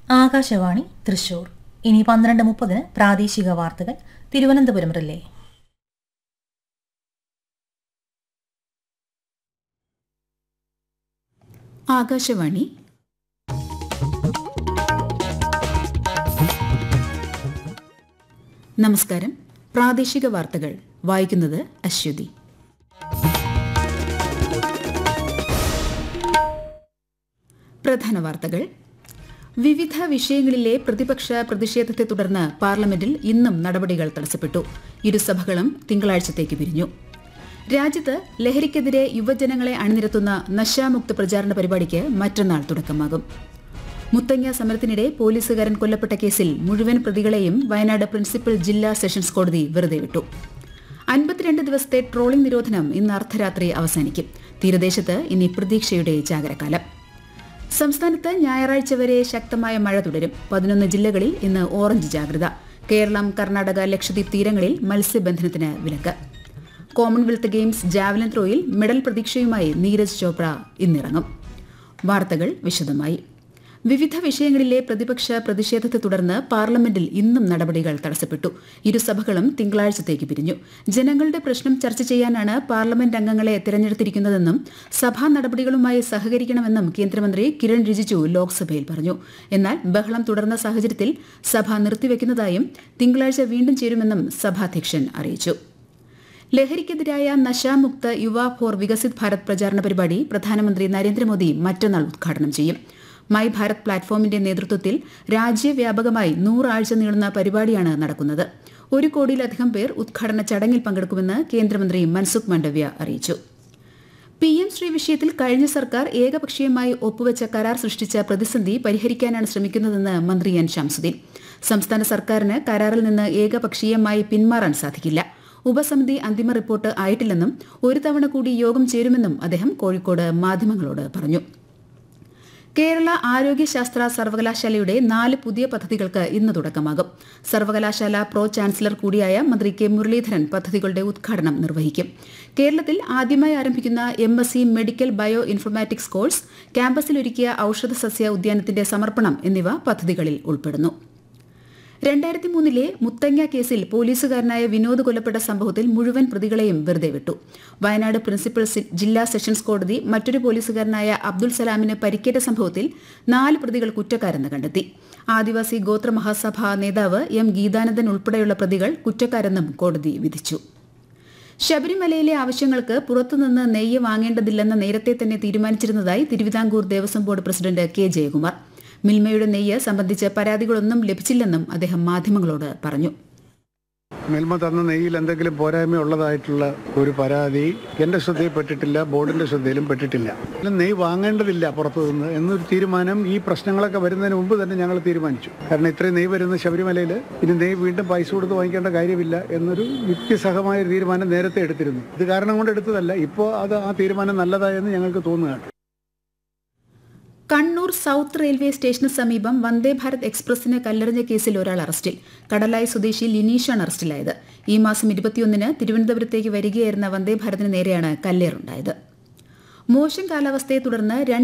ആകാശവാണി തൃശൂർ ഇനി പന്ത്രണ്ട് മുപ്പതിന് പ്രാദേശിക വാർത്തകൾ തിരുവനന്തപുരം റിലേ ആകാശവാണി നമസ്കാരം പ്രാദേശിക വാർത്തകൾ വായിക്കുന്നത് അശ്വതി പ്രധാന വാർത്തകൾ വിവിധ വിഷയങ്ങളിലെ പ്രതിപക്ഷ പ്രതിഷേധത്തെ തുടർന്ന് പാർലമെന്റിൽ ഇന്നും നടപടികൾ തടസ്സപ്പെട്ടു ഇരുസഭകളും തിങ്കളാഴ്ചത്തേക്ക് പിരിഞ്ഞു രാജ്യത്ത് ലഹരിക്കെതിരെ യുവജനങ്ങളെ അണിനിരത്തുന്ന നശാമുക്ത പ്രചാരണ പരിപാടിക്ക് മറ്റന്നാൾ തുടക്കമാകും മുത്തങ്ങ സമരത്തിനിടെ പോലീസുകാരൻ കൊല്ലപ്പെട്ട കേസിൽ മുഴുവൻ പ്രതികളെയും വയനാട് പ്രിൻസിപ്പൽ ജില്ലാ സെഷൻസ് കോടതി വെറുതെ വിട്ടു അൻപത്തിരണ്ട് ദിവസത്തെ ട്രോളിംഗ് നിരോധനം ഇന്ന് അർദ്ധരാത്രി അവസാനിക്കും തീരദേശത്ത് ഇനി പ്രതീക്ഷയുടെ ജാഗ്രകാലം സംസ്ഥാനത്ത് ഞായറാഴ്ച വരെ ശക്തമായ മഴ തുടരും പതിനൊന്ന് ജില്ലകളിൽ ഇന്ന് ഓറഞ്ച് ജാഗ്രത കേരളം കർണാടക ലക്ഷദ്വീപ് തീരങ്ങളിൽ മത്സ്യബന്ധനത്തിന് വിലക്ക് കോമൺവെൽത്ത് ഗെയിംസ് ജാവലിൻ ത്രോയിൽ മെഡൽ പ്രതീക്ഷയുമായി നീരജ് ചോപ്ര ഇന്നിറങ്ങും വാർത്തകൾ വിശദമായി വിവിധ വിഷയങ്ങളിലെ പ്രതിപക്ഷ പ്രതിഷേധത്തെ തുടർന്ന് പാർലമെന്റിൽ ഇന്നും നടപടികൾ തടസ്സപ്പെട്ടു ഇരുസഭകളും തിങ്കളാഴ്ചത്തേക്ക് പിരിഞ്ഞു ജനങ്ങളുടെ പ്രശ്നം ചർച്ച ചെയ്യാനാണ് പാർലമെന്റ് അംഗങ്ങളെ തിരഞ്ഞെടുത്തിരിക്കുന്നതെന്നും സഭാ നടപടികളുമായി സഹകരിക്കണമെന്നും കേന്ദ്രമന്ത്രി കിരൺ റിജിജു ലോക്സഭയിൽ പറഞ്ഞു എന്നാൽ ബഹളം തുടർന്ന സാഹചര്യത്തിൽ സഭ നിർത്തിവെക്കുന്നതായും തിങ്കളാഴ്ച വീണ്ടും ചേരുമെന്നും സഭാധ്യക്ഷൻ അറിയിച്ചു ലഹരിക്കെതിരായ നശാമുക്ത യുവ ഫോർ വികസിത് ഭാരത് പ്രചാരണ പരിപാടി പ്രധാനമന്ത്രി നരേന്ദ്രമോദി മറ്റന്നാൾ ഉദ്ഘാടനം ചെയ്യും മൈ ഭാരത് പ്ലാറ്റ്ഫോമിന്റെ നേതൃത്വത്തിൽ രാജ്യവ്യാപകമായി നൂറാഴ്ച നീളുന്ന പരിപാടിയാണ് നടക്കുന്നത് ഒരു കോടിയിലധികം പേർ ഉദ്ഘാടന ചടങ്ങിൽ പങ്കെടുക്കുമെന്ന് കേന്ദ്രമന്ത്രി മൻസുഖ് മാണ്ഡവ്യ അറിയിച്ചു പി എം ശ്രീ വിഷയത്തിൽ കഴിഞ്ഞ സർക്കാർ ഏകപക്ഷീയമായി ഒപ്പുവെച്ച കരാർ സൃഷ്ടിച്ച പ്രതിസന്ധി പരിഹരിക്കാനാണ് ശ്രമിക്കുന്നതെന്ന് മന്ത്രി എൻ ശംസുദ്ദീൻ സംസ്ഥാന സർക്കാരിന് കരാറിൽ നിന്ന് ഏകപക്ഷീയമായി പിന്മാറാൻ സാധിക്കില്ല ഉപസമിതി അന്തിമ റിപ്പോർട്ട് ആയിട്ടില്ലെന്നും ഒരു തവണ കൂടി യോഗം ചേരുമെന്നും അദ്ദേഹം കോഴിക്കോട് മാധ്യമങ്ങളോട് പറഞ്ഞു കേരള ആരോഗ്യശാസ്ത്ര സർവകലാശാലയുടെ നാല് പുതിയ പദ്ധതികൾക്ക് ഇന്ന് തുടക്കമാകും സർവകലാശാല പ്രോ ചാൻസലർ കൂടിയായ മന്ത്രി കെ മുരളീധരൻ പദ്ധതികളുടെ ഉദ്ഘാടനം നിർവഹിക്കും കേരളത്തിൽ ആദ്യമായി ആരംഭിക്കുന്ന M S C medical bioinformatics course ക്യാമ്പസിലൊരുക്കിയ ഔഷധ സസ്യ ഉദ്യാനത്തിന്റെ സമർപ്പണം എന്നിവ പദ്ധതികളിൽ ഉൾപ്പെടുന്നു രണ്ടായിരത്തി മൂന്നിലെ മുത്തങ്ങ കേസിൽ പോലീസുകാരനായ വിനോദ് കൊല്ലപ്പെട്ട സംഭവത്തിൽ മുഴുവൻ പ്രതികളെയും വെറുതെ വിട്ടു വയനാട് പ്രിൻസിപ്പൽ ജില്ലാ സെഷൻസ് കോടതി മറ്റൊരു പോലീസുകാരനായ അബ്ദുൽ സലാമിന് പരിക്കേറ്റ സംഭവത്തിൽ നാല് പ്രതികൾ കുറ്റക്കാരെന്ന് കണ്ടെത്തി ആദിവാസി ഗോത്ര മഹാസഭ നേതാവ് എം ഗീതാനന്ദൻ ഉൾപ്പെടെയുള്ള പ്രതികൾ കുറ്റക്കാരെന്നും കോടതി വിധിച്ചു ശബരിമലയിലെ ആവശ്യങ്ങൾക്ക് പുറത്തുനിന്ന് നെയ്യ് വാങ്ങേണ്ടതില്ലെന്ന് നേരത്തെ തന്നെ തീരുമാനിച്ചിരുന്നതായി Thiruvithamkoor Devaswom board president K Jayakumar മിൽമയുടെ നെയ്യ് സംബന്ധിച്ച് പരാതികളൊന്നും ലഭിച്ചില്ലെന്നും അദ്ദേഹം മാധ്യമങ്ങളോട് പറഞ്ഞു മിൽമ തന്ന നെയ്യിൽ എന്തെങ്കിലും പോരായ്മ ഉള്ളതായിട്ടുള്ള ഒരു പരാതി എന്റെ ശ്രദ്ധയിൽപ്പെട്ടിട്ടില്ല ബോർഡിന്റെ ശ്രദ്ധയിലും പെട്ടിട്ടില്ല പിന്നെ നെയ്യ് വാങ്ങേണ്ടതില്ല പുറത്തു നിന്ന് എന്നൊരു തീരുമാനം ഈ പ്രശ്നങ്ങളൊക്കെ വരുന്നതിന് മുമ്പ് തന്നെ ഞങ്ങൾ തീരുമാനിച്ചു കാരണം ഇത്രയും നെയ്യ് വരുന്ന ശബരിമലയിൽ ഇനി നെയ്യ് വീണ്ടും പൈസ കൊടുത്ത് വാങ്ങിക്കേണ്ട കാര്യമില്ല എന്നൊരു യുക്തിസഹമായ ഒരു തീരുമാനം നേരത്തെ എടുത്തിരുന്നു ഇത് കാരണം കൊണ്ട് എടുത്തതല്ല ഇപ്പോൾ അത് ആ തീരുമാനം നല്ലതായെന്ന് ഞങ്ങൾക്ക് തോന്നുകയാണ് കണ്ണൂർ സൌത്ത് റെയിൽവേ സ്റ്റേഷന് സമീപം വന്ദേ ഭാരത് എക്സ്പ്രസിന് കല്ലെറിഞ്ഞ കേസിൽ ഒരാൾ അറസ്റ്റിൽ കടലായി സ്വദേശി ലിനീഷാണ് അറസ്റ്റിലായത് ഈ മാസം ഇരുപത്തിയൊന്നിന് തിരുവനന്തപുരത്തേക്ക് വരികയായിരുന്ന വന്ദേ ഭാരതിന് നേരെയാണ് കല്ലേറുണ്ടായത് മോശം കാലാവസ്ഥയെ തുടർന്ന്